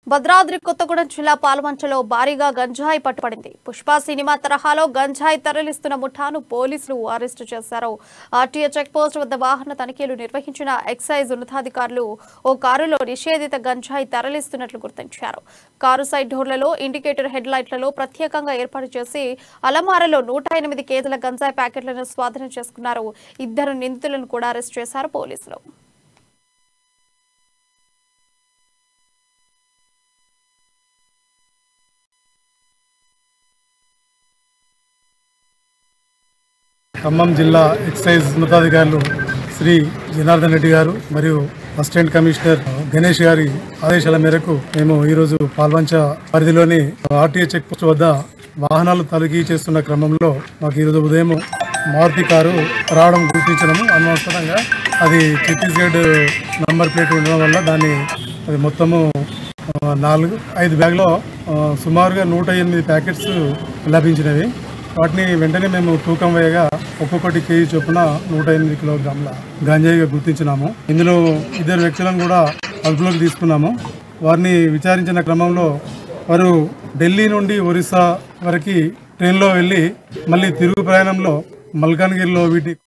భద్రాద్రి కొత్తగూడెం జిల్లా పాల్వంచలో భారీగా గంజాయి పట్టుపడింది పుష్ప సినిమా తరహాలో గంజాయి తరలిస్తున్న ముఠాను పోలీసులు అరెస్టు చేశారు ఆర్టీఏ చెక్ పోస్ట్ వద్ద వాహన తనిఖీలు నిర్వహించిన ఎక్సైజ్ ఉన్నతాధికారులు ఓ కారులో నిషేధిత గంజాయి తరలిస్తున్నట్లు గుర్తించారు కారు సైడ్ డోర్లలో ఇండికేటర్ హెడ్ లైట్లలో ప్రత్యేకంగా ఏర్పాటు చేసి అలమారలో నూట ఎనిమిది కేజీల గంజాయి ప్యాకెట్లను స్వాధీనం చేసుకున్నారు ఇద్దరు నిందితులను కూడా అరెస్ట్ చేశారు పోలీసులు ఖమ్మం జిల్లా ఎక్సైజ్ ఉన్నతాధికారులు శ్రీ జనార్దన్ రెడ్డి గారు మరియు అసిస్టెంట్ కమిషనర్ గణేష్ గారి ఆదేశాల మేరకు మేము ఈరోజు పాల్వంచ పరిధిలోని ఆర్టీఏ చెక్ పోస్ట్ వద్ద వాహనాలు తనిఖీ చేస్తున్న క్రమంలో మాకు ఈరోజు ఉదయం మారుతి కారు రావడం గుర్తించడము అనవసరంగా అది ఛత్తీస్గఢ్ నంబర్ ప్లేట్ ఉండడం వల్ల దాన్ని అది మొత్తము ఆ, నాలుగు ఐదు బ్యాగ్లో ఆ, సుమారుగా నూట ఎనిమిది ప్యాకెట్స్ లభించినవి వాటిని వెంటనే మేము తూకం వేయగా ఒక్కొక్కటి కేజీ చొప్పున నూట ఎనిమిది కిలోగ్రాముల గంజాయిగా గుర్తించినాము ఇందులో ఇద్దరు వ్యక్తులను కూడా అదుపులోకి తీసుకున్నాము వారిని విచారించిన క్రమంలో వారు ఢిల్లీ నుండి ఒరిస్సా వరకు ట్రైన్లో వెళ్ళి మళ్ళీ తిరుగు ప్రయాణంలో మల్కాన్గిరిలో వీటి